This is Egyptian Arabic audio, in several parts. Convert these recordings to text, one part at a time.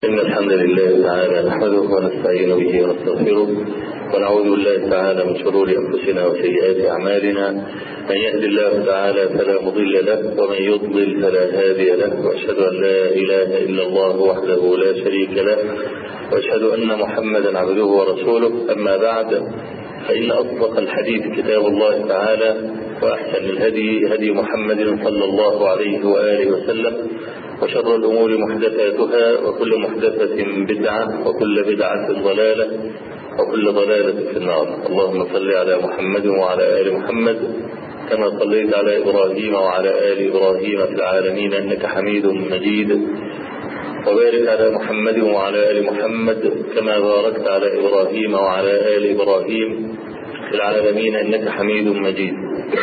إن الحمد لله تعالى نحمده ونستعين به ونستغفره ونعوذ بالله تعالى من شرور أنفسنا وسيئات أعمالنا من يهد الله تعالى فلا مضل له ومن يضلل فلا هادي له وأشهد أن لا إله إلا الله وحده لا شريك له وأشهد أن محمدا عبده ورسوله أما بعد فإن أصدق الحديث كتاب الله تعالى وأحسن الهدي هدي محمد صلى الله عليه وآله وسلم وشر الأمور محدثاتها وكل محدثة بدعة وكل بدعة ضلالة وكل ضلالة في النار اللهم صل على محمد وعلى آل محمد كما صليت على إبراهيم وعلى آل إبراهيم في العالمين إنك حميد مجيد وبارك على محمد وعلى آل محمد كما باركت على إبراهيم وعلى آل إبراهيم في العالمين إنك حميد مجيد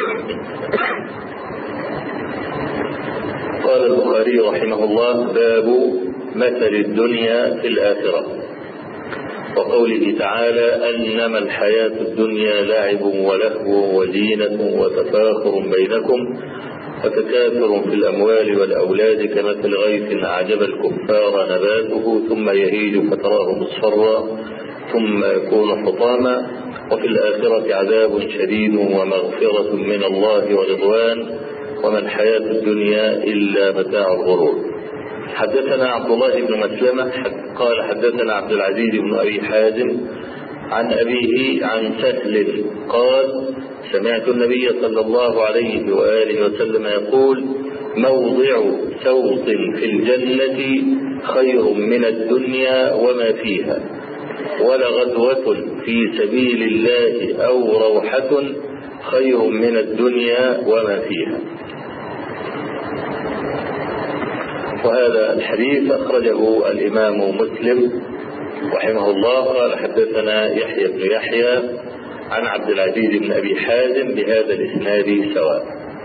قال البخاري رحمه الله باب مثل الدنيا في الآخرة وقوله تعالى أنما الحياة الدنيا لعب ولهو وزينة وتفاخر بينكم وتكاثر في الأموال والأولاد كمثل غيث أعجب الكفار نباته ثم يهيج فتراه مصفرا ثم يكون حطاما وفي الآخرة عذاب شديد ومغفرة من الله ورضوان وما الحياة الدنيا إلا متاع الغرور حدثنا عبد الله بن مسلمة قال حدثنا عبد العزيز بن أبي حازم عن أبيه عن سهل قال سمعت النبي صلى الله عليه وآله وسلم يقول موضع سوط في الجنة خير من الدنيا وما فيها ولغدوة في سبيل الله أو روحة خير من الدنيا وما فيها وهذا الحديث أخرجه الإمام مسلم رحمه الله قال حدثنا يحيى بن يحيى عن عبد العزيز بن أبي حازم بهذا الإسناد سواء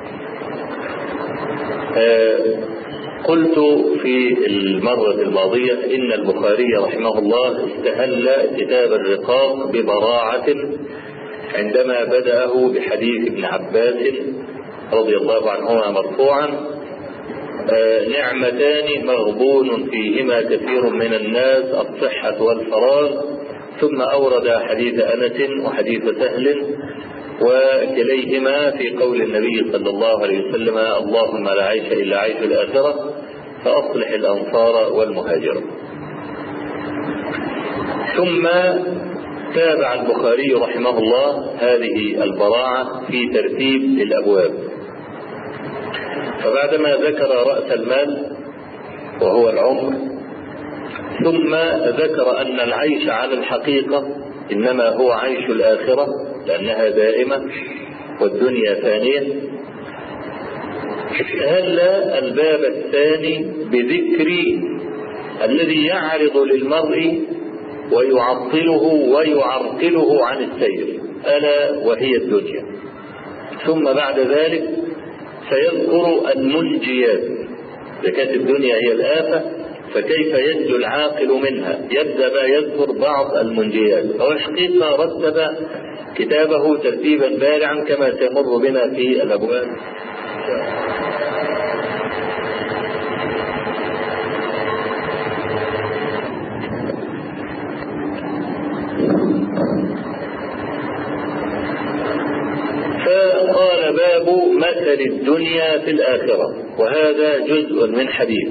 آه قلت في المرة الماضية إن البخاري رحمه الله استهل كتاب الرقاق ببراعة عندما بدأه بحديث ابن عباس رضي الله عنهما مرفوعا آه نعمتان مغبون فيهما كثير من الناس الصحة والفراغ ثم أورد حديث أنس وحديث سهل وكليهما في قول النبي صلى الله عليه وسلم اللهم لا عيش إلا عيش الآخرة فأصلح الأنصار والمهاجرة ثم تابع البخاري رحمه الله هذه البراعة في ترتيب الأبواب فبعدما ذكر رأس المال وهو العمر ثم ذكر أن العيش على الحقيقة إنما هو عيش الآخرة لأنها دائمة والدنيا ثانية استهل الباب الثاني بذكر الذي يعرض للمرء ويعطله ويعرقله عن السير ألا وهي الدنيا ثم بعد ذلك سيذكر المنجيات إذا كانت الدنيا هي الآفة فكيف ينجو العاقل منها يبدأ بقى يذكر بعض المنجيات هو الحقيقة رتب كتابه ترتيبا بارعا كما سيمر بنا في الأبواب فقال باب مثل الدنيا في الآخرة وهذا جزء من حديث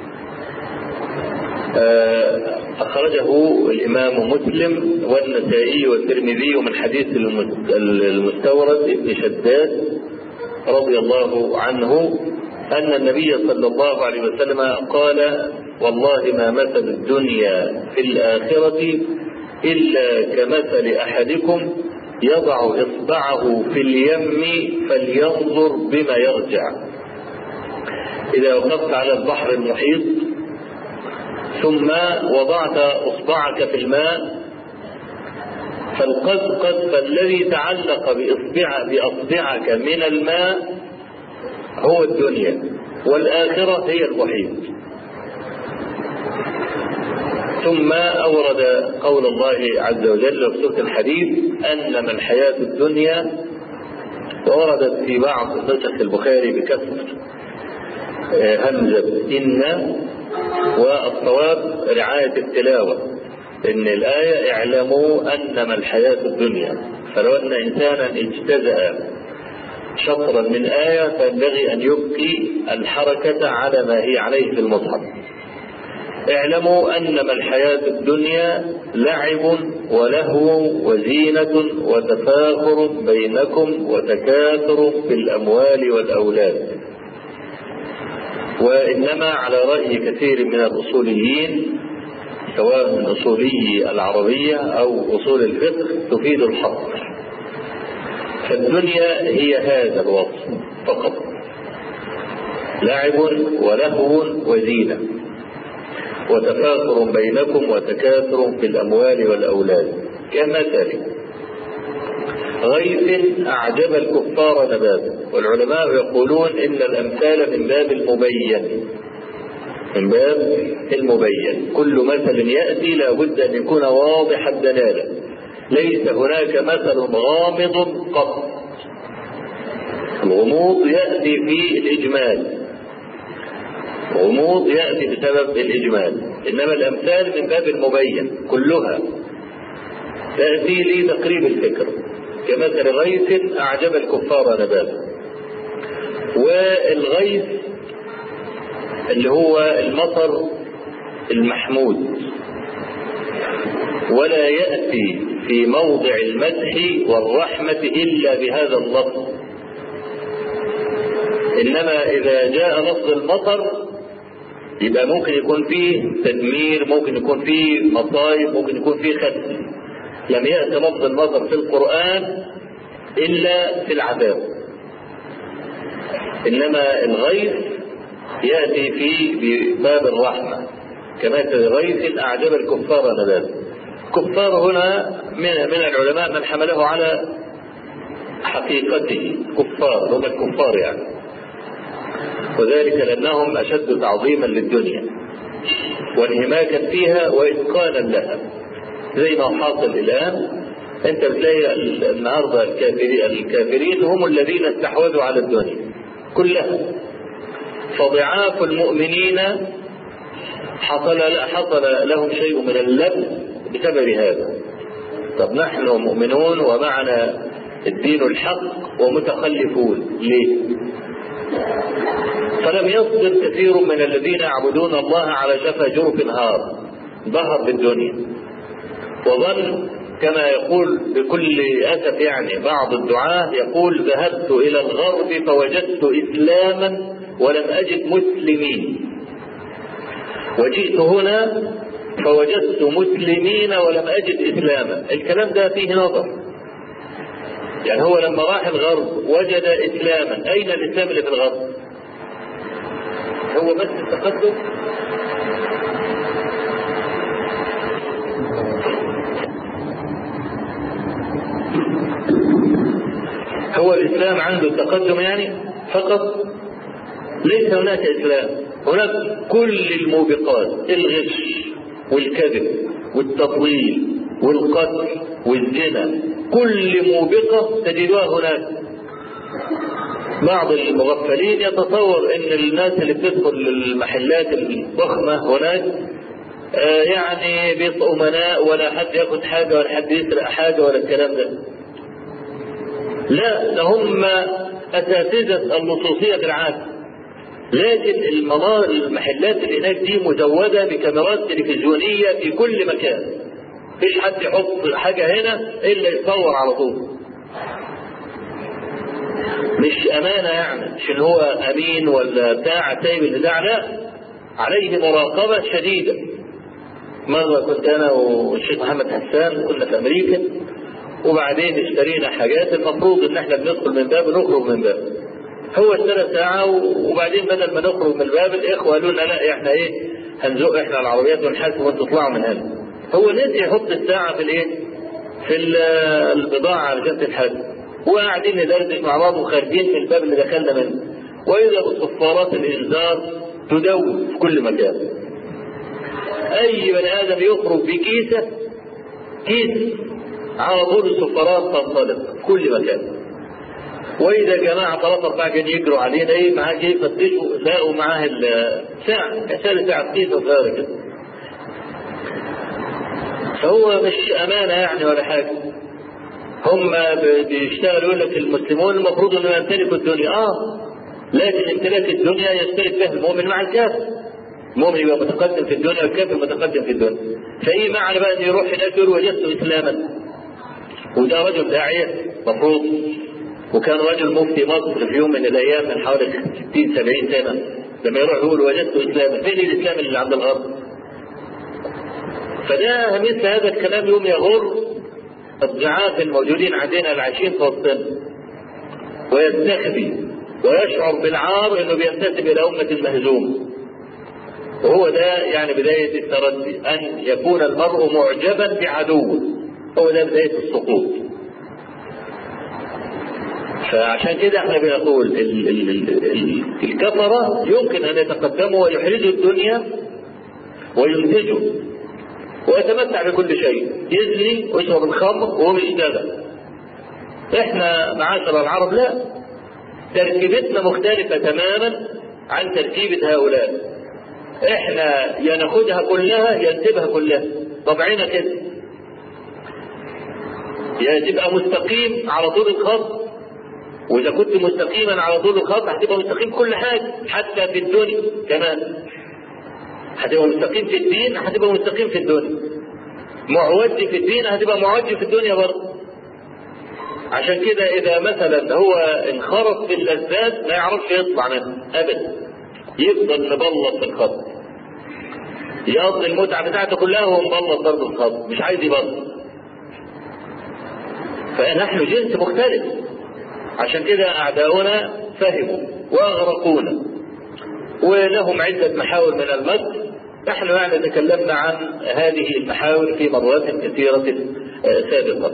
أخرجه الإمام مسلم والنسائي والترمذي من حديث المستورد ابن شداد رضي الله عنه أن النبي صلى الله عليه وسلم قال والله ما مثل الدنيا في الآخرة إلا كمثل أحدكم يضع إصبعه في اليم فلينظر بما يرجع إذا وقفت على البحر المحيط ثم وضعت اصبعك في الماء فالقزقز فالذي تعلق باصبع باصبعك من الماء هو الدنيا والاخره هي المحيط ثم اورد قول الله عز وجل في سوره الحديث انما الحياه الدنيا ووردت في بعض نسخ البخاري بكسر همزه ان والصواب رعاية التلاوة إن الآية اعلموا أنما الحياة الدنيا فلو أن إنسانا اجتزأ شطرا من آية فينبغي أن يبقي الحركة على ما هي عليه في المصحف اعلموا أنما الحياة الدنيا لعب ولهو وزينة وتفاخر بينكم وتكاثر في الأموال والأولاد وإنما على رأي كثير من الأصوليين سواء من أصولي العربية أو أصول الفقه تفيد الحصر فالدنيا هي هذا الوصف فقط لعب ولهو وزينة وتفاخر بينكم وتكاثر في الأموال والأولاد كمثل غيث أعجب الكفار نباته والعلماء يقولون إن الأمثال من باب المبين من باب المبين كل مثل يأتي لابد أن يكون واضح الدلالة ليس هناك مثل غامض قط الغموض يأتي في الإجمال غموض يأتي بسبب الإجمال إنما الأمثال من باب المبين كلها تأتي لتقريب الفكر كمثل غيث أعجب الكفار نباته والغيث اللي هو المطر المحمود ولا يأتي في موضع المدح والرحمة إلا بهذا اللفظ إنما إذا جاء لفظ المطر يبقى ممكن يكون فيه تدمير ممكن يكون فيه مصايب ممكن يكون فيه خسف لم يأتي لفظ المطر في القرآن إلا في العذاب إنما الغيث يأتي في باب الرحمة كمثل غيث أعجب الكفار نباته الكفار هنا من من العلماء من حمله على حقيقته كفار هم الكفار يعني وذلك لأنهم أشد تعظيما للدنيا وانهماكا فيها وإتقانا لها زي ما حاصل الآن أنت بتلاقي النهارده الكافرين, الكافرين هم الذين استحوذوا على الدنيا كلها فضعاف المؤمنين حصل حصل لهم شيء من اللبس بسبب هذا طب نحن مؤمنون ومعنا الدين الحق ومتخلفون ليه فلم يصبر كثير من الذين يعبدون الله على شفا جرف نهار ظهر بالدنيا وظن كما يقول بكل اسف يعني بعض الدعاة يقول ذهبت الى الغرب فوجدت اسلاما ولم اجد مسلمين وجئت هنا فوجدت مسلمين ولم اجد اسلاما الكلام ده فيه نظر يعني هو لما راح الغرب وجد اسلاما اين الاسلام اللي في الغرب هو بس التقدم هو الاسلام عنده التقدم يعني فقط ليس هناك اسلام هناك كل الموبقات الغش والكذب والتضليل والقتل والزنا كل موبقة تجدها هناك بعض المغفلين يتصور ان الناس اللي بتدخل المحلات الضخمة هناك آه يعني بيبقوا امناء ولا حد ياخد حاجة ولا حد يسرق حاجة ولا الكلام ده لا ده هم اساتذة اللصوصية في العالم لكن المنار المحلات اللي هناك دي مزودة بكاميرات تلفزيونية في كل مكان مفيش حد يحط حاجة هنا إلا يتصور على طول مش أمانة يعني مش إن هو أمين ولا بتاع سايب البتاع لا عليه مراقبة شديدة مرة كنت أنا والشيخ محمد حسان كنا في أمريكا وبعدين اشترينا حاجات المفروض إن احنا بندخل من باب ونخرج من باب هو اشترى ساعة وبعدين بدل ما نخرج من الباب الإخوة قالوا لنا لا احنا إيه هنزق احنا العربيات ونحاسب وانتوا تطلعوا من هنا هو نسي يحط الساعة في الإيه؟ في البضاعة علشان تتحاسب وقاعدين ندردش مع بعض وخارجين من الباب اللي دخلنا منه وإذا بصفارات الإنذار تدوب في كل مكان أي بني آدم يخرج بكيسة كيس على طول الصفارات تنطلق في كل مكان واذا جماعه ثلاثة اربعة كانوا يجروا علينا ايه معاه جاي يفتشوا لقوا معاه الساعة كسالة ساعة كيسة صغيرة كده فهو مش امانة يعني ولا حاجة هم بيشتغلوا يقول لك المسلمون المفروض انهم يمتلكوا الدنيا اه لكن امتلاك الدنيا يشترك فيها المؤمن مع الكافر المؤمن يبقى متقدم في الدنيا والكافر متقدم في الدنيا فايه معنى بقى ان يروح هناك يقول وجدت اسلاما وده رجل داعيه مفروض وكان رجل مفتي مصر في يوم من الايام من حوالي 60 70 سنه لما يروح يقول وجدت اسلاما فين الاسلام اللي عند الغرب فده مثل هذا الكلام يوم يغر الضعاف الموجودين عندنا العايشين في وسطنا ويستخفي ويشعر بالعار انه بينتسب الى امه مهزومه وهو ده يعني بدايه التردي ان يكون المرء معجبا بعدوه هو ده بدايه السقوط فعشان كده احنا بنقول ال- ال- ال- ال- الكفره يمكن ان يتقدموا ويحرزوا الدنيا وينتجوا ويتمتع بكل شيء يزني ويشرب الخمر وهو بيشتغل احنا معاشر العرب لا تركيبتنا مختلفة تماما عن تركيبة هؤلاء احنا يا ناخدها كلها يا نسيبها كلها طبعنا كده يا تبقى مستقيم على طول الخط واذا كنت مستقيما على طول الخط هتبقى مستقيم كل حاجه حتى في الدنيا كمان هتبقى مستقيم في الدين هتبقى مستقيم في الدنيا معوج في الدين هتبقى معوج في الدنيا برضه عشان كده اذا مثلا هو انخرط في اللذات ما يعرفش يطلع منها ابدا يفضل مبلط في الخط يقضي المتعه بتاعته كلها وهو مبلط برضه في الخط مش عايز يبلط فنحن جنس مختلف عشان كده اعداؤنا فهموا واغرقونا ولهم عده محاور من المد نحن يعني تكلمنا عن هذه المحاور في مرات كثيره سابقه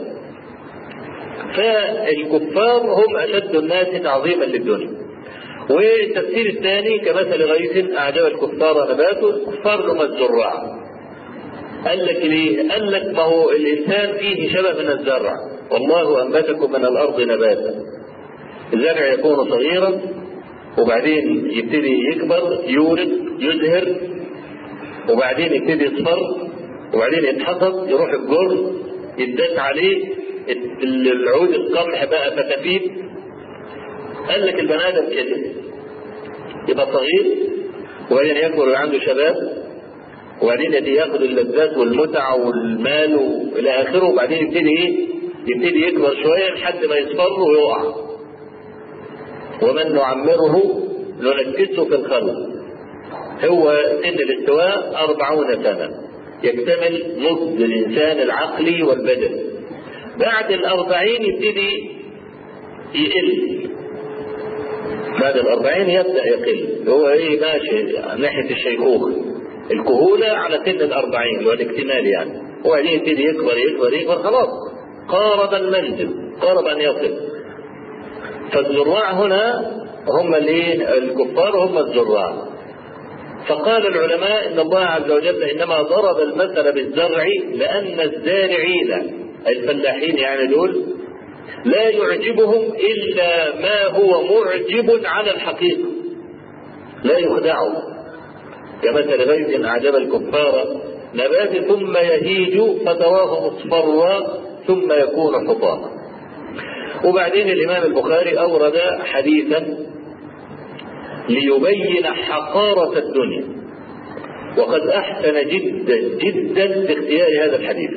فالكفار هم اشد الناس تعظيما للدنيا والتفسير الثاني كمثل غيث اعجب الكفار نباته الكفار هم الزراع قال لك ليه؟ قال لك ما هو الانسان فيه شبه من الزرع والله انبتكم من الارض نباتا الزرع يكون صغيرا وبعدين يبتدي يكبر يولد يزهر وبعدين يبتدي يصفر وبعدين يتحصد يروح الجر يداس عليه العود القمح بقى فتافيت قال لك البني ادم كده يبقى صغير وبعدين يكبر ويبقى عنده شباب وبعدين يبتدي ياخد اللذات والمتع والمال والى اخره وبعدين يبتدي ايه؟ يبتدي يكبر شويه لحد ما يصفر ويقع ومن نعمره ننكسه في الخلق هو سن الاستواء أربعون سنة يكتمل نضج الإنسان العقلي والبدني بعد الأربعين يبتدي يقل بعد الأربعين يبدأ يقل هو إيه ماشي ناحية الشيخوخة الكهولة على سن الأربعين اللي هو الاكتمال يعني وبعدين يبتدي يكبر يكبر يكبر خلاص قارب المنزل قارب أن يصل فالزراع هنا هم الايه الكفار هم الزراع فقال العلماء ان الله عز وجل انما ضرب المثل بالزرع لان الزارعين الفلاحين يعني دول لا يعجبهم الا ما هو معجب على الحقيقه لا يخدعوا كمثل غيث اعجب الكفار نبات ثم يهيج فتراه مصفرا ثم يكون حطاما وبعدين الامام البخاري اورد حديثا ليبين حقارة الدنيا وقد احسن جدا جدا في اختيار هذا الحديث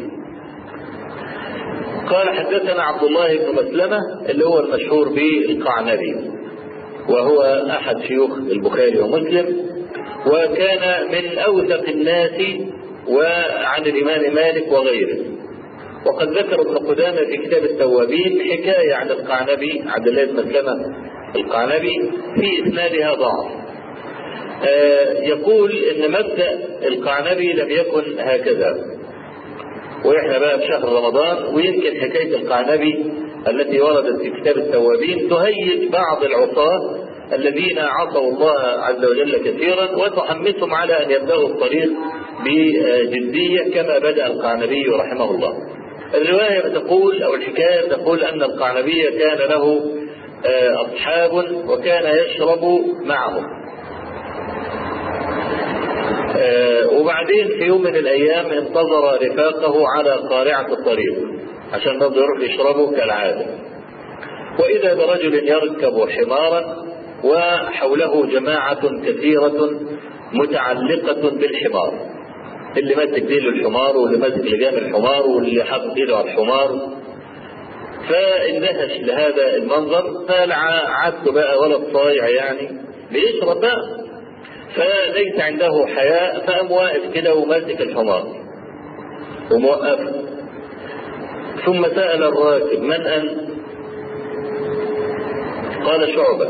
قال حدثنا عبد الله بن مسلمة اللي هو المشهور بالقعنبي وهو احد شيوخ البخاري ومسلم وكان من اوثق الناس وعن الامام مالك وغيره وقد ذكر ابن قدامه في كتاب التوابين حكايه عن القعنبي عبد الله بن مسلمه القعنبي في اسنادها ضعف. آه يقول ان مبدا القعنبي لم يكن هكذا. واحنا بقى في شهر رمضان ويمكن حكايه القعنبي التي وردت في كتاب التوابين تهيج بعض العصاه الذين عصوا الله عز وجل كثيرا وتحمسهم على ان يبداوا الطريق بجديه كما بدا القعنبي رحمه الله. الرواية تقول أو الحكاية تقول أن القعنبي كان له أصحاب وكان يشرب معهم وبعدين في يوم من الأيام انتظر رفاقه على قارعة الطريق عشان برضه يروح يشربوا كالعادة وإذا برجل يركب حمارا وحوله جماعة كثيرة متعلقة بالحمار اللي ماسك ديل الحمار واللي ماسك لجام الحمار واللي حاطط ايده على الحمار فاندهش لهذا المنظر قال عدت بقى ولد صايع يعني بيشرب بقى فليس عنده حياء فقام واقف كده وماسك الحمار وموقفه ثم سأل الراكب من أنت؟ قال شعبة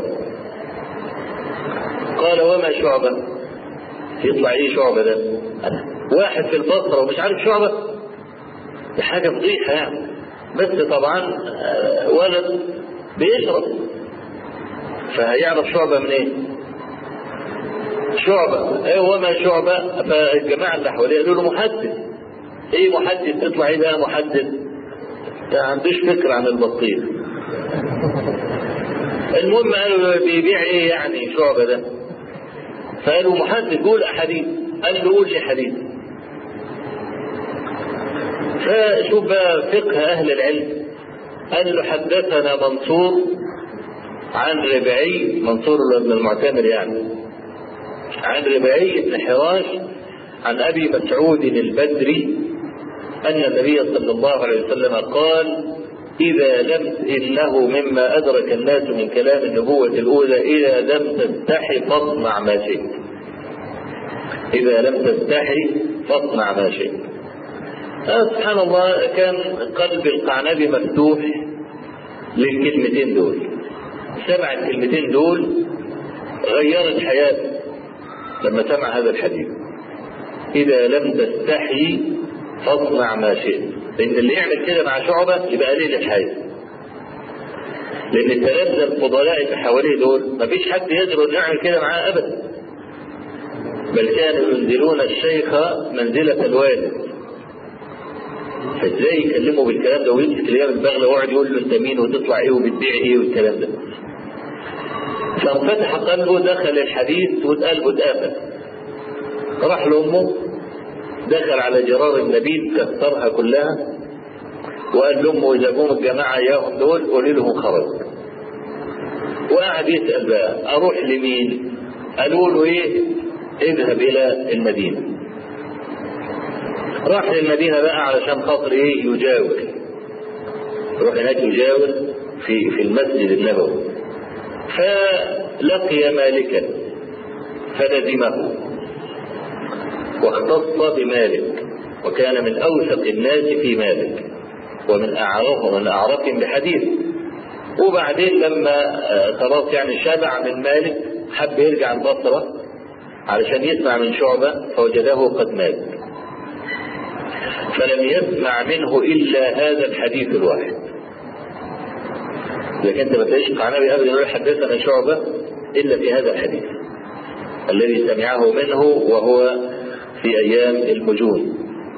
قال وما شعبة؟ يطلع ايه شعبة ده؟ أنا واحد في البصرة ومش عارف شعبة دي حاجة فضيحة يعني بس طبعا ولد بيشرب فهيعرف شعبة من ايه؟ شعبة ايه وما شعبة فالجماعة اللي حواليه قالوا له محدث ايه محدث تطلع ايه بقى محدث؟ ما عندوش فكرة عن البطيخ المهم قالوا بيبيع ايه يعني شعبة ده؟ فقالوا محدث قول احاديث قال له قول لي حديث فشوف بقى فقه اهل العلم قال له حدثنا منصور عن ربعي منصور بن المعتمر يعني عن ربعي بن حراش عن ابي مسعود البدري ان النبي صلى الله عليه وسلم قال اذا لم انه مما ادرك الناس من كلام النبوه الاولى اذا لم تستحي فاصنع ما شئت اذا لم تستحي فاصنع ما شئت آه سبحان الله كان قلب القعنبي مفتوح للكلمتين دول سمع الكلمتين دول غيرت حياته لما سمع هذا الحديث إذا لم تستحي فاصنع ما شئت لأن اللي يعمل كده مع شعبة يبقى قليل الحياة لأن الثلاثة الفضلاء اللي حواليه دول مفيش حد يقدر يعمل كده معاه أبدا بل كانوا ينزلون الشيخ منزلة الوالد فازاي يكلمه بالكلام ده ويمسك اليوم البغلة ويقعد يقول له انت مين وتطلع ايه وبتبيع ايه والكلام ده فانفتح قلبه دخل الحديث وقلبه اتقفل راح لامه دخل على جرار النبيذ كسرها كلها وقال لامه اذا جم الجماعه اياهم دول قولي لهم خرج وقعد يسال بقى اروح لمين؟ قالوا له ايه؟ اذهب الى المدينه راح للمدينه بقى علشان خاطر ايه؟ يجاور يروح هناك يجاور في في المسجد النبوي فلقي مالكا فلزمه واختص بمالك وكان من اوثق الناس في مالك ومن اعرفهم من اعرفهم بحديث وبعدين لما خلاص يعني شبع من مالك حب يرجع البصره علشان يسمع من شعبه فوجده قد مات فلم يسمع منه الا هذا الحديث الواحد لكن انت ما تلاقيش قعنبي ابدا يقول حدثنا شعبه الا في هذا الحديث الذي سمعه منه وهو في ايام المجون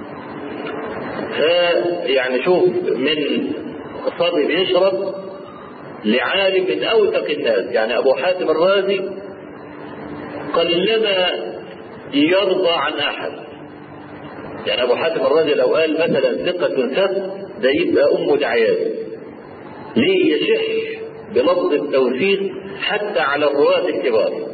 فيعني شوف من صبي بيشرب لعالم من اوثق الناس يعني ابو حاتم الرازي قلما يرضى عن احد يعني ابو حاتم الرازي لو قال مثلا ثقة ثقة ده يبقى ام دعيات ليه يشح بلفظ التوثيق حتى على الرواة الكبار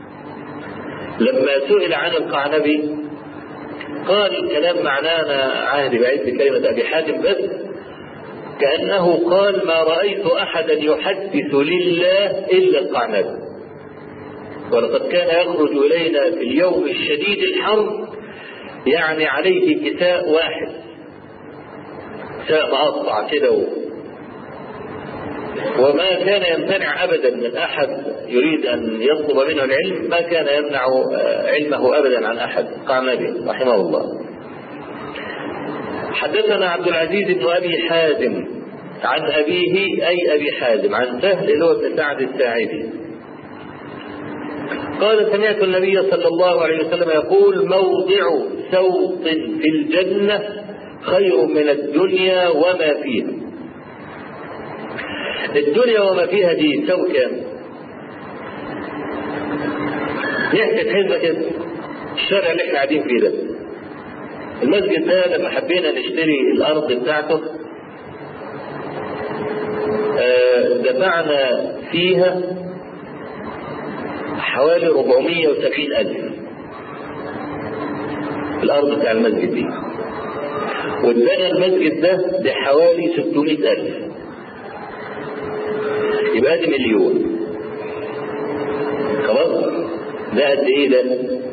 لما سئل عن القعنبي قال الكلام معناه انا عهدي بعيد بكلمة ابي حاتم بس كأنه قال ما رأيت أحدا يحدث لله إلا القعنبي ولقد كان يخرج إلينا في اليوم الشديد الحر يعني عليه كساء واحد كساء مقطع كده وما كان يمتنع ابدا من احد يريد ان يطلب منه العلم ما كان يمنع علمه ابدا عن احد قعنبي رحمه الله حدثنا عبد العزيز بن ابي حازم عن ابيه اي ابي حازم عن سهل اللي هو ابن سعد الساعدي قال سمعت النبي صلى الله عليه وسلم يقول موضع سوط في الجنه خير من الدنيا وما فيها الدنيا وما فيها دي تساوي كام؟ يحكي حزبة كده الشارع اللي احنا قاعدين فيه ده المسجد ده لما حبينا نشتري الارض بتاعته آه، دفعنا فيها حوالي 470 ألف الأرض بتاع المسجد دي واتبنى المسجد ده بحوالي 600 ألف يبقى دي مليون خلاص ده قد ايه ده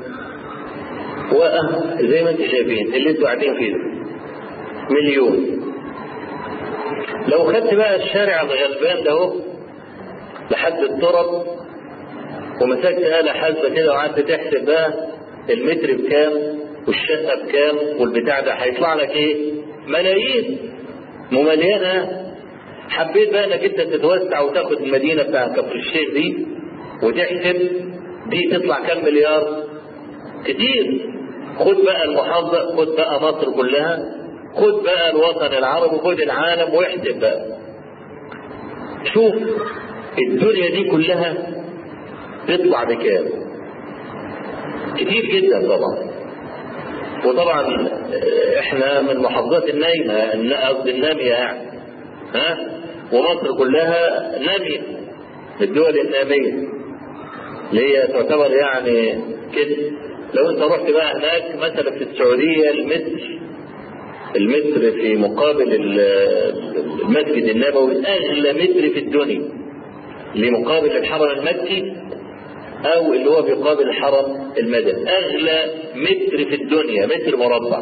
واه زي ما انتم شايفين اللي انتوا قاعدين فيه ده مليون لو خدت بقى الشارع الغلبان ده اهو لحد الترب ومسكت آلة حاسبة كده وقعدت تحسب بقى المتر بكام والشقة بكام والبتاع ده هيطلع لك ايه؟ ملايين ممليانة حبيت بقى انك انت تتوسع وتاخد المدينة بتاع كفر الشيخ دي وتحسب دي تطلع كام مليار؟ كتير خد بقى المحافظة خد بقى مصر كلها خد بقى الوطن العربي خد العالم واحسب بقى شوف الدنيا دي كلها تطلع بكام كتير جدا طبعا وطبعا احنا من محافظات النايمة قصدي النامية يعني ها ومصر كلها نامية الدول النامية اللي هي تعتبر يعني كده لو انت رحت بقى هناك مثلا في السعودية المتر المتر في مقابل المسجد النبوي اغلى متر في الدنيا لمقابل الحرم المكي او اللي هو بيقابل الحرم المدني اغلى متر في الدنيا متر مربع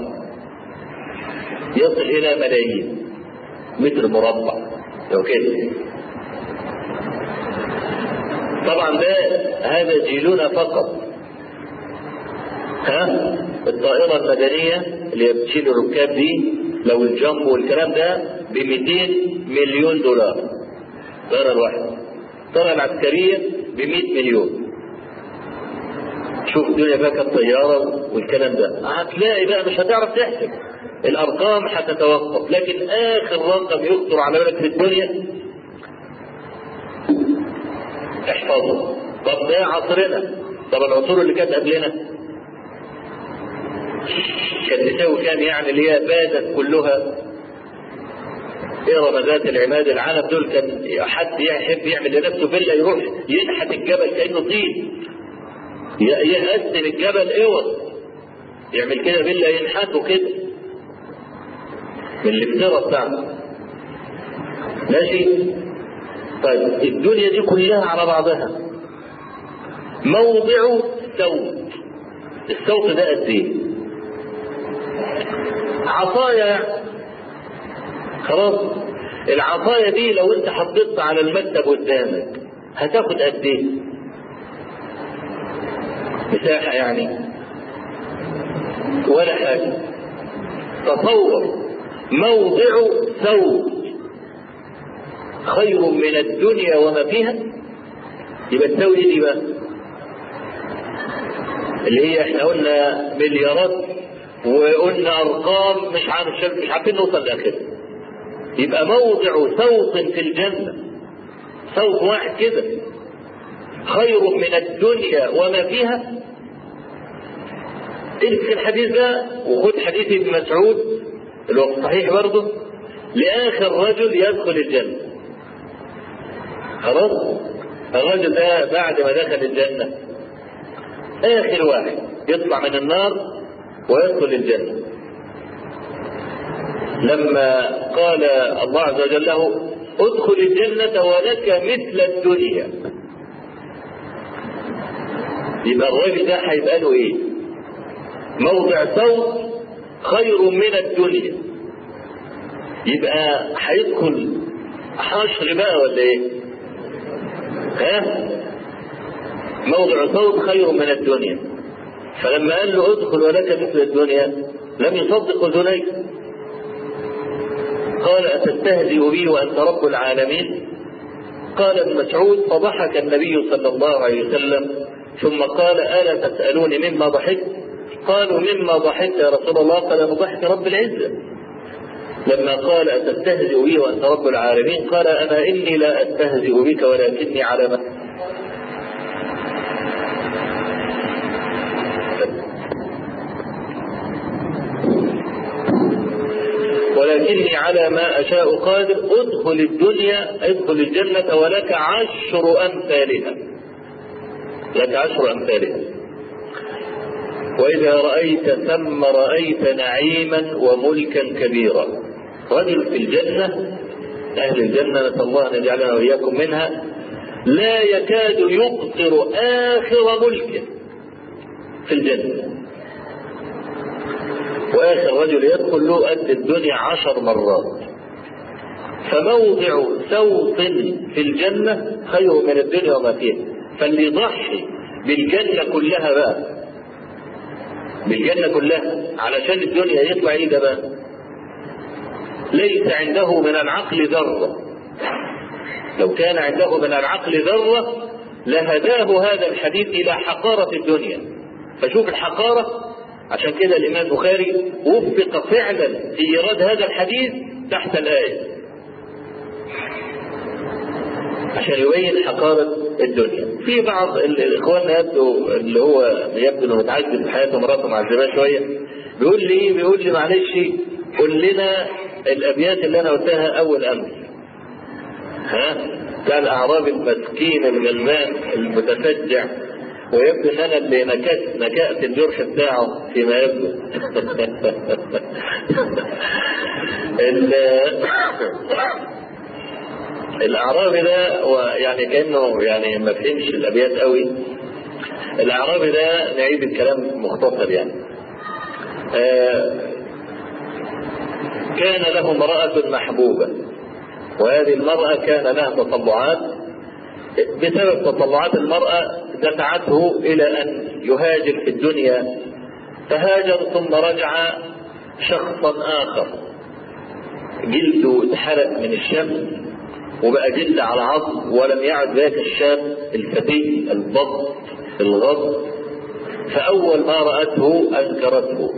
يصل الى ملايين متر مربع لو كده طبعا ده هذا جيلنا فقط ها الطائرة المدنية اللي هي بتشيل الركاب دي لو الجامبو والكلام ده ب 200 مليون دولار الطائرة الواحدة الطائرة العسكرية ب 100 مليون شوف الدنيا بقى كانت طيارة والكلام ده هتلاقي بقى مش هتعرف تحسب الأرقام هتتوقف لكن آخر رقم يخطر على بالك في الدنيا احفظه طب ده عصرنا طب العصور اللي كانت قبلنا كانت تساوي كام يعني اللي هي بادت كلها اقرا ذات العماد العالم دول كان حد يحب يعمل لنفسه فيلا يروح ينحت الجبل كانه طين يقسم الجبل اوض يعمل كده فيلا ينحته كده من الافتراء بتاعته ماشي طيب الدنيا دي كلها على بعضها موضع صوت الصوت ده قد ايه عصايا خلاص العصاية دي لو انت حطيتها على المكتب قدامك هتاخد قد ايه مساحة يعني ولا حاجة تصور موضع ثوب خير من الدنيا وما فيها يبقى تساوي ايه دي بقى اللي هي احنا قلنا مليارات وقلنا ارقام مش عارف مش عارفين نوصل لاخرها يبقى موضع صوت في الجنة صوت واحد كده خير من الدنيا وما فيها امسك الحديث ده وخد حديث ابن مسعود اللي هو صحيح برضه لآخر رجل يدخل الجنة خلاص الرجل ده بعد ما دخل الجنة آخر واحد يطلع من النار ويدخل الجنة لما قال الله عز وجل له ادخل الجنة ولك مثل الدنيا يبقى الراجل ده هيبقى له ايه؟ موضع صوت خير من الدنيا يبقى هيدخل حشر بقى ولا ايه؟ ها؟ موضع صوت خير من الدنيا فلما قال له ادخل ولك مثل الدنيا لم يصدق اذنيه قال أتستهزئ بي وأنت رب العالمين قال ابن مسعود فضحك النبي صلى الله عليه وسلم ثم قال ألا تسألوني مما ضحكت قالوا مما ضحكت يا رسول الله قال من ضحك رب العزة لما قال أتستهزئ بي وأنت رب العالمين قال أنا إني لا أستهزئ بك ولكني على ما ولكني على ما أشاء قادر ادخل الدنيا ادخل الجنة ولك عشر أمثالها لك عشر أمثالها وإذا رأيت ثم رأيت نعيما وملكا كبيرا رجل في الجنة أهل الجنة نسأل الله أن يجعلنا وإياكم منها لا يكاد يبصر آخر ملكه في الجنة واخر رجل يدخل له قد الدنيا عشر مرات فموضع سوط في الجنة خير من الدنيا وما فيها فاللي يضحي بالجنة كلها بقى بالجنة كلها علشان الدنيا يطلع ايه ده بقى ليس عنده من العقل ذرة لو كان عنده من العقل ذرة لهداه هذا الحديث إلى حقارة الدنيا فشوف الحقارة عشان كده الإمام البخاري وفق فعلا في إيراد هذا الحديث تحت الآية عشان يبين حقارة الدنيا في بعض الإخوان يبدو اللي هو يبدو انه متعذب في حياته مراته معذباه شوية بيقول لي ايه بيقول لي معلش قول لنا الأبيات اللي أنا قلتها أول أمس ها كان أعرابي المسكين الغلبان المتفجع ويبدو ان انا اللي نكت نكأت الجرح بتاعه فيما يبدو الاعرابي ده يعني كانه يعني ما فهمش الابيات قوي الاعرابي ده نعيد الكلام مختصر يعني آه كان له امرأة محبوبة وهذه المرأة كان لها تطلعات بسبب تطلعات المرأة دفعته إلى أن يهاجر في الدنيا فهاجر ثم رجع شخصا آخر جلده اتحرق من الشمس وبقى جلد على عظم ولم يعد ذاك الشاب الفتي البط الغض فأول ما رأته أنكرته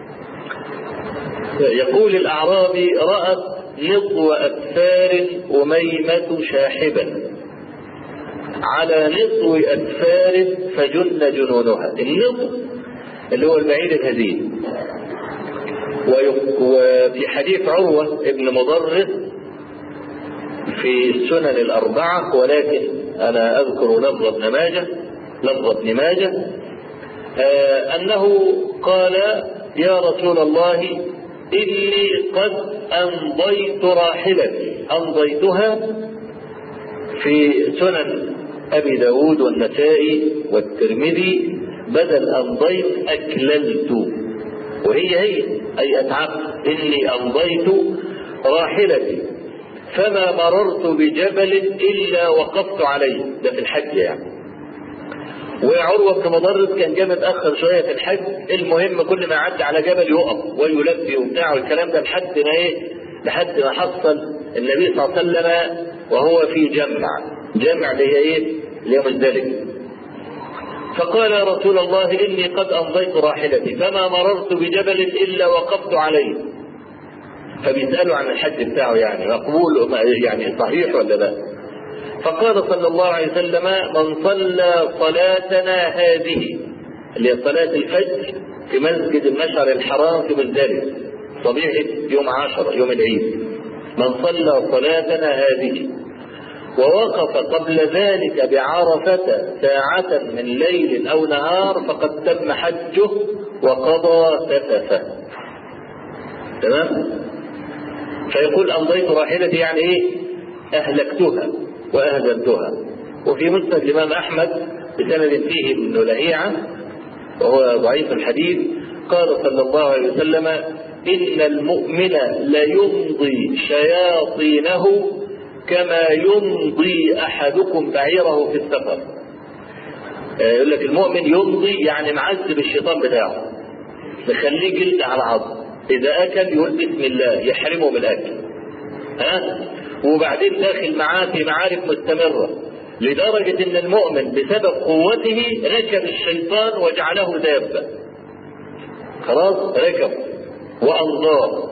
يقول الأعرابي رأت نطو أكفار أميمة شاحبا على نطو أكفار فجن جنونها النطو اللي هو البعيد الهزيل وفي حديث عروة ابن مضرس في السنن الأربعة ولكن أنا أذكر لفظ ابن ماجه لفظ ابن ماجه آه أنه قال يا رسول الله إني قد أمضيت راحلتي أمضيتها في سنن أبي داود والنسائي والترمذي بدل أمضيت أكللت وهي هي أي أتعبت إني أمضيت راحلتي فما مررت بجبل إلا وقفت عليه ده في الحج يعني وعروة بن مضرس كان جاي متأخر شوية في الحج المهم كل ما يعدي على جبل يقف ويلبي وبتاع والكلام ده لحد ما ايه لحد ما حصل النبي صلى الله عليه وسلم وهو في جمع جمع اللي هي ايه اللي هي مزدلفة فقال يا رسول الله إني قد أمضيت راحلتي فما مررت بجبل إلا وقفت عليه فبيسألوا عن الحج بتاعه يعني مقبول يعني صحيح ولا لا فقال صلى الله عليه وسلم من صلى صلاتنا هذه اللي هي صلاة الفجر في مسجد المشعر الحرام في مزدلفة صبيحة يوم عشرة يوم العيد من صلى صلاتنا هذه ووقف قبل ذلك بعرفة ساعة من ليل أو نهار فقد تم حجه وقضى سففه تمام فيقول أمضيت راحلتي يعني إيه أهلكتها وأهزمتها وفي مسند الإمام أحمد بسند فيه ابن لهيعة وهو ضعيف الحديث قال صلى الله عليه وسلم إن المؤمن ليمضي شياطينه كما يمضي أحدكم بعيره في السفر يقول لك المؤمن يمضي يعني معذب الشيطان بتاعه مخليه جلد على عظم إذا أكل يقول بسم الله يحرمه من الأكل ها وبعدين داخل معاه في معارك مستمرة لدرجة ان المؤمن بسبب قوته ركب الشيطان وجعله دابة خلاص ركب وأنظار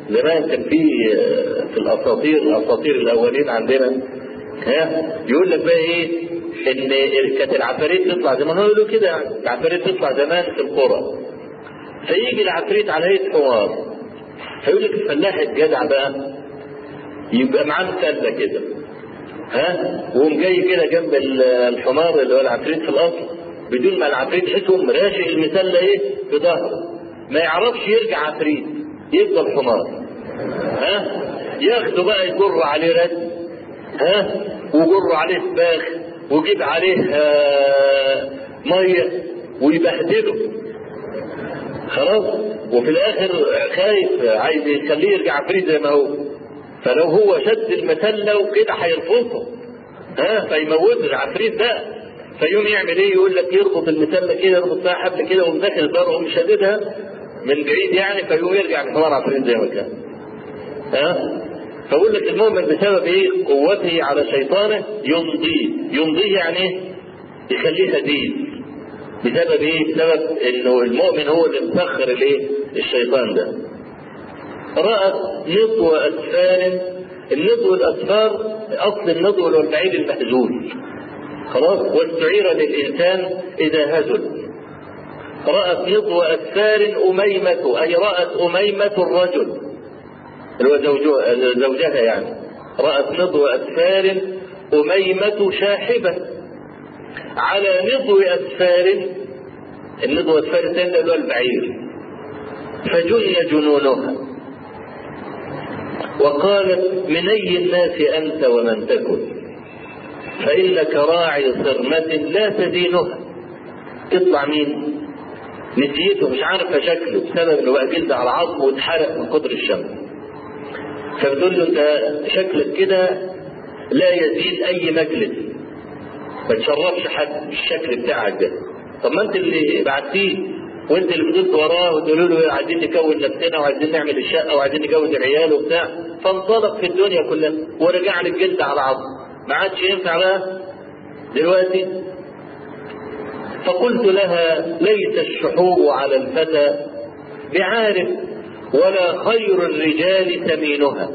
زمان كان في في الاساطير الاساطير الاولين عندنا ها يقول لك بقى ايه ان كانت العفاريت تطلع زمان هو يقولوا كده يعني العفاريت تطلع زمان في القرى فيجي العفريت على هيئه حمار فيقول لك الفلاح الجدع بقى يبقى معاه مسله كده ها وقوم جاي كده جنب الحمار اللي هو العفريت في الاصل بدون ما العفريت يحسهم راشق المسله ايه في ظهره ما يعرفش يرجع عفريت يفضل حمار ها ياخده بقى يجر عليه رد ها ويجر عليه سباخ ويجيب عليه آه ميه ويبهدله خلاص وفي الاخر خايف عايز يخليه يرجع عفريت زي ما هو فلو هو شد المسله وكده هيرفضه ها فيموت العفريت ده فيقوم يعمل ايه يقول لك يربط المسله كده يربط فيها حبل كده ويقوم داخل الدار ويقوم شاددها من بعيد يعني فيقوم يرجع الحمار عفريت زي ما كان ها فبقول لك المؤمن بسبب ايه قوته على شيطانه يمضيه يمضيه يعني ايه يخليه هديد بسبب ايه بسبب انه المؤمن هو اللي مسخر الايه الشيطان ده رأت نضو أسفار النضو الأسفار أصل النضو اللي هو البعيد المهزول خلاص واستعير للإنسان إذا هزل رأت نضو أسفار أميمة أي رأت أميمة الرجل اللي هو زوجها يعني رأت نضو أسفار أميمة شاحبة على نضو أسفار النضو أسفار الثاني اللي هو البعير فجن جنونها وقالت من أي الناس أنت ومن تكن فإنك راعي صرمة لا تدينها تطلع مين نسيته مش عارفة شكله بسبب انه بقى جلد على عظمه واتحرق من كتر الشمس فبتقول له انت شكلك كده لا يزيد اي مجلس ما تشرفش حد بالشكل بتاعك ده طب ما انت اللي بعتيه وانت اللي فضلت وراه وتقولوا له عايزين نكون نفسنا وعايزين نعمل الشقه وعايزين نجوز العيال وبتاع فانطلق في الدنيا كلها ورجع لك جلد على عظم ما عادش ينفع بقى دلوقتي فقلت لها ليس الشحوب على الفتى بعارف ولا خير الرجال ثمينها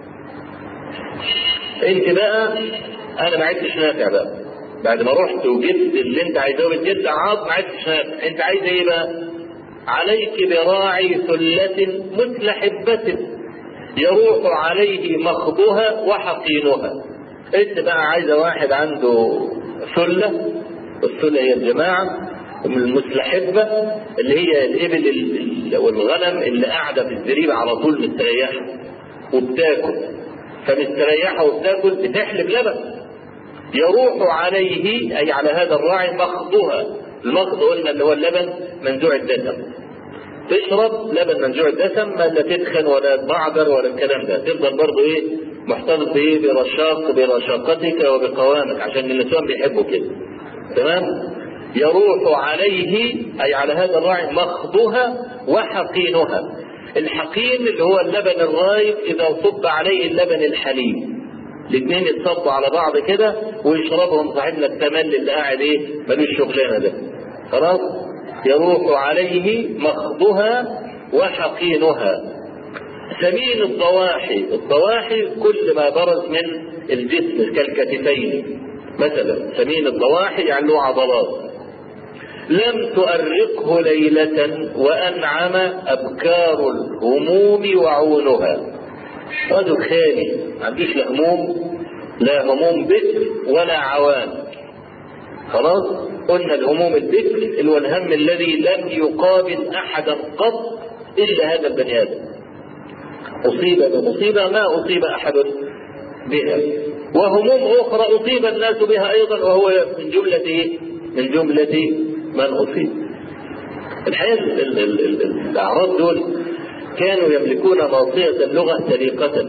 انت بقى انا ما عدتش نافع بقى بعد ما رحت وجبت اللي انت عايزاه وجبت عظم ما عدتش نافع انت عايز ايه بقى عليك براعي ثلة مثل حبة يروح عليه مخضها وحقينها انت بقى عايزه واحد عنده ثله الثله هي الجماعه المستحبه اللي هي الابل والغنم اللي قاعده في الزريبه على طول مستريحه وبتاكل فمستريحه وبتاكل بتحلب لبن يروح عليه اي على هذا الراعي مخضها المخض قلنا اللي هو اللبن منزوع الدسم تشرب لبن منزوع الدسم ما لا تدخن ولا تبعدر ولا الكلام ده تفضل برضه ايه محتفظ بايه برشاق برشاقتك وبقوامك عشان النسوان بيحبوا كده تمام يروح عليه اي على هذا الراعي مخضها وحقينها الحقين اللي هو اللبن الرايب اذا صب عليه اللبن الحليب الاثنين يتصبوا على بعض كده ويشربهم صاحبنا التمل اللي قاعد ايه ملوش شغلانه ده خلاص يروح عليه مخضها وحقينها سمين الضواحي الضواحي كل ما برز من الجسم كالكتفين مثلا سمين الضواحي يعني له عضلات لم تؤرقه ليلة وأنعم أبكار الهموم وعونها رجل خالي ما عندوش لا هموم لا هموم بكر ولا عوام خلاص قلنا الهموم البكر اللي هو الهم الذي لم يقابل أحدا قط إلا هذا البني آدم أصيب بمصيبة ما أصيب أحد بها وهموم أخرى أصيب الناس بها أيضا وهو من جملة من جملة من أصيب الحقيقة الأعراب دول كانوا يملكون ناصية اللغة سليقة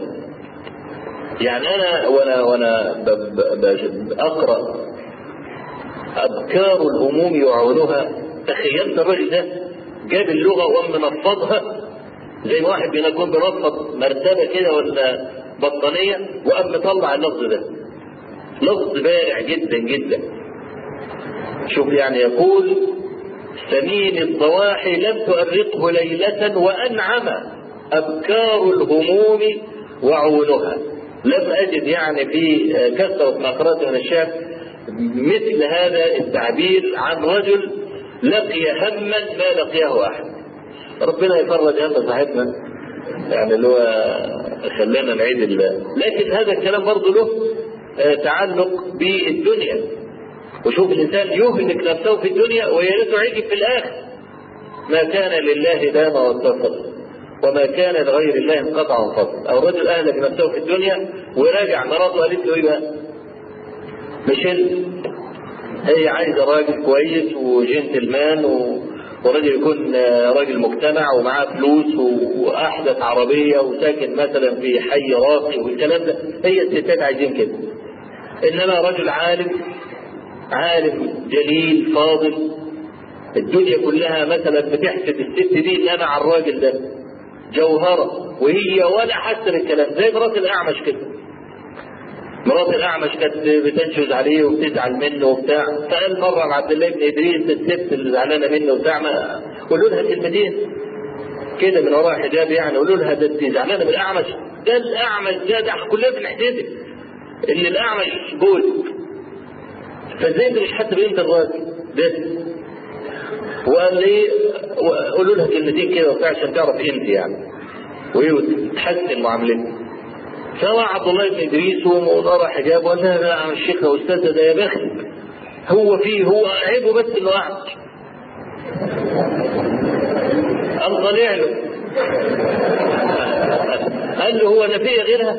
يعني أنا وأنا وأنا أقرأ أبكار الهموم يعونها تخيلت الراجل ده جاب اللغة وقام منفضها زي ما واحد بيكون بينفض مرتبة كده ولا بطانية وقام مطلع اللفظ ده لفظ بارع جدا جدا شوف يعني يقول سمين الضواحي لم تؤرقه ليلة وأنعم أبكار الهموم وعونها لم أجد يعني في كثرة ما قرأت من الشعر مثل هذا التعبير عن رجل لقي هما ما لقيه أحد ربنا يفرج هم صاحبنا يعني اللي هو خلانا نعيد الله لكن هذا الكلام برضه له تعلق بالدنيا وشوف الانسان يهلك نفسه في الدنيا ويا ريته عجب في الاخر ما كان لله دام واتصل وما كان لغير الله انقطع وانفصل او رجل اهلك نفسه في الدنيا وراجع مراته قالت له ايه بقى؟ مش انت هي عايزه راجل كويس وجنتلمان و... وراجل يكون راجل مجتمع ومعاه فلوس واحدث عربيه وساكن مثلا في حي راقي والكلام ده هي الستات عايزين كده انما رجل عالم عالم جليل فاضل الدنيا كلها مثلا بتحسد الست دي انما على الراجل ده جوهرة وهي ولا حاسة بالكلام زي مرات الأعمش كده مرات الأعمش كانت بتنشز عليه وبتزعل منه وبتاع فقال مرة لعبد الله بن إدريس الست اللي زعلانة منه وبتاع ما قولوا لها كلمتين كده من وراء حجاب يعني قولوا لها ده انت زعلانة بالأعمش ده الأعمش ده ده كلنا بنحتسب إن الأعمش جوز فازاي انت مش حتى بقيمة الراجل ده وقال لي قولوا لها كلمتين كده وبتاع عشان تعرف قيمتي يعني وتحسن معاملتي فهو عبد الله بن ادريس ومنارة حجاب وقال لها لا الشيخ يا استاذ ده يا بختك هو فيه هو عيبه بس انه اعمى قام طالع له قال له هو انا فيا غيرها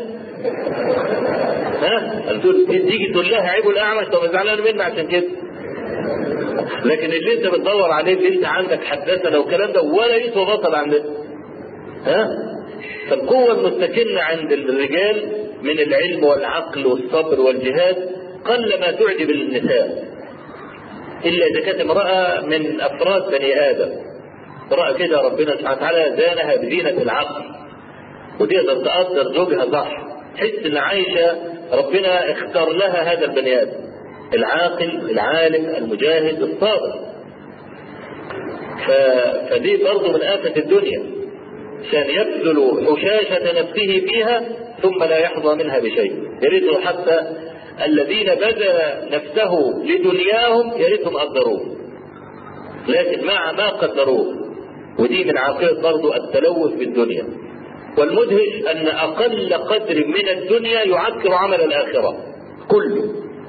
ها قلت له تيجي تقول لها عيبه الاعمى طب زعلان مني عشان كده لكن اللي انت بتدور عليه اللي انت عندك حدثنا والكلام ده ولا يسوى بطل عندنا ها فالقوة المستكنة عند الرجال من العلم والعقل والصبر والجهاد قل ما تعجب النساء إلا إذا كانت امرأة من أفراد بني آدم امرأة كده ربنا سبحانه وتعالى زانها بزينة العقل وتقدر تقدر زوجها صح تحس إن عايشة ربنا اختار لها هذا البني آدم العاقل العالم المجاهد الصابر ف... فدي برضه من آفة الدنيا كان يبذل حشاشة نفسه فيها ثم لا يحظى منها بشيء يريد حتى الذين بذل نفسه لدنياهم يريدهم قدروه لكن مع ما قدروه ودي من عاقبة برضه التلوث بالدنيا والمدهش أن أقل قدر من الدنيا يعكر عمل الآخرة كله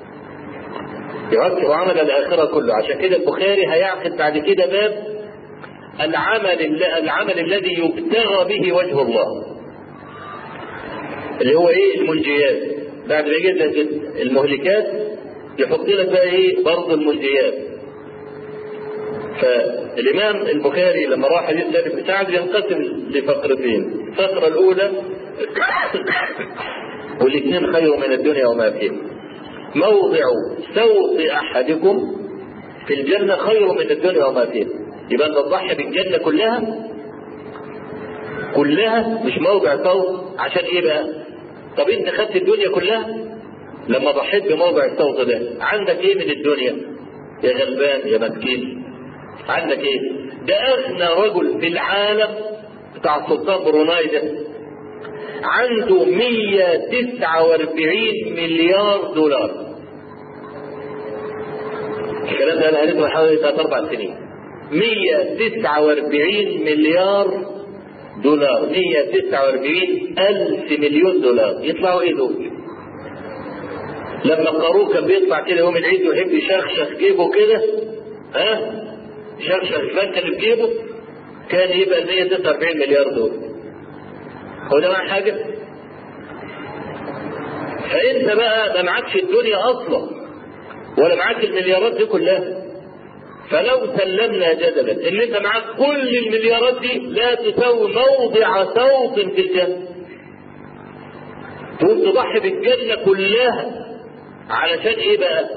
يعكر عمل الآخرة كله عشان كده البخاري هيعقد بعد كده باب العمل العمل الذي يبتغى به وجه الله اللي هو ايه المنجيات بعد ما يجيب لك المهلكات يحط لك بقى ايه برضه المنجيات فالامام البخاري لما راح حديث سالم بن سعد ينقسم لفقرتين الفقره الاولى والاثنين خير من الدنيا وما فيها موضع سوط احدكم في الجنه خير من الدنيا وما فيها يبقى انت تضحي بالجنه كلها كلها مش موضع صوت عشان ايه بقى طب انت خدت الدنيا كلها لما ضحيت بموضع الصوت ده عندك ايه من الدنيا يا غلبان يا مسكين عندك ايه ده اغنى رجل في العالم بتاع السلطان بروناي ده عنده 149 مليار دولار الكلام ده انا قريته حوالي ثلاث اربع سنين 149 مليار دولار 149 ألف مليون دولار يطلعوا ايه دول لما قاروه كان بيطلع كده يوم العيد ويحب يشخشخ جيبه كده ها يشخشخ الفك اللي في جيبه كان يبقى 149 مليار دولار هو ده معنى حاجه فانت بقى ما معكش الدنيا اصلا ولا معاك المليارات دي كلها فلو سلمنا جدلا ان انت معاك كل المليارات دي لا تساوي موضع صوت في الجنه تقوم تضحي بالجنه كلها علشان ايه بقى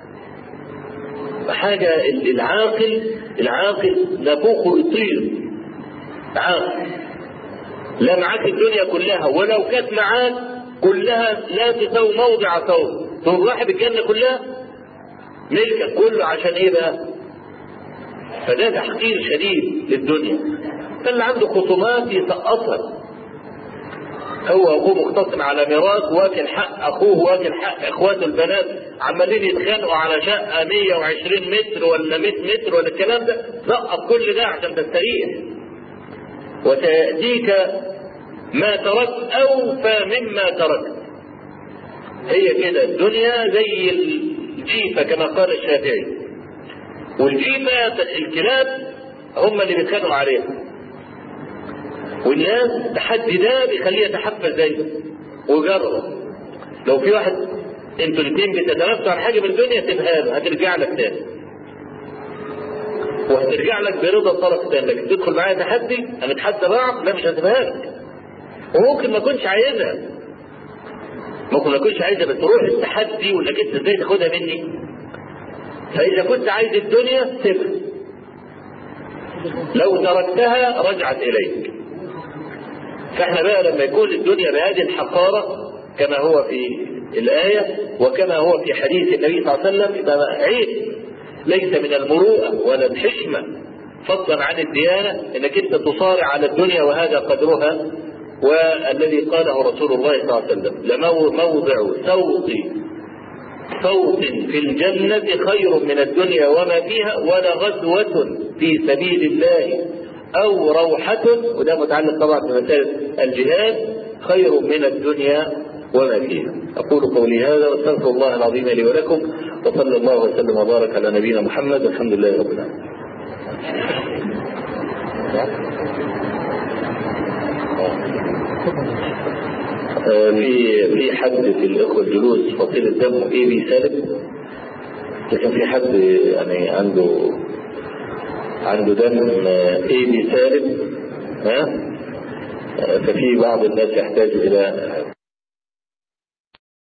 حاجة العاقل العاقل نافوخه يطير عاقل لا معاك الدنيا كلها ولو كانت معاك كلها لا تساوي موضع صوت تقوم رايح بالجنة كلها ملكك كله عشان ايه بقى فده تحقير شديد للدنيا فاللي عنده خصومات يسقطها هو واخوه مختصم على ميراث واكل حق اخوه واكل حق اخواته البنات عمالين يتخانقوا على شقه 120 متر ولا 100 متر ولا الكلام ده سقط كل ده عشان تستريح وسياتيك ما تركت اوفى مما تركت هي كده الدنيا زي الجيفه كما قال الشافعي والجيفه الكلاب هم اللي بيتخانقوا عليها والناس تحدي ده بيخليه يتحفز دايما ويجرب لو في واحد انتوا الاثنين بتتنافسوا على حاجه من الدنيا سيبها له هترجع لك تاني وهترجع لك برضا الطرف الثاني لكن تدخل معايا تحدي هنتحدى بعض لا مش هسيبها لك وممكن ما اكونش عايزها ممكن ما اكونش عايزها بس روح التحدي وانك انت ازاي تاخدها مني فاذا كنت عايز الدنيا سيبها لو تركتها رجعت اليك فاحنا بقى لما يكون الدنيا بهذه الحقارة كما هو في الآية وكما هو في حديث النبي صلى الله عليه وسلم يبقى عيب ليس من المروءة ولا الحشمة فضلا عن الديانة انك انت تصارع على الدنيا وهذا قدرها والذي قاله رسول الله صلى الله عليه وسلم لموضع صوت صوت في الجنة خير من الدنيا وما فيها ولغزوة في سبيل الله أو روحة وده متعلق طبعا بمسألة الجهاد خير من الدنيا وما فيها أقول قولي هذا واستغفر الله العظيم لي ولكم وصلى الله وسلم وبارك على نبينا محمد والحمد لله رب العالمين في في حد في الاخوه الجلوس فصيل الدم اي بي سالب لكن في حد يعني عنده عنده دم اي بي سالب ها ففي بعض الناس يحتاج الى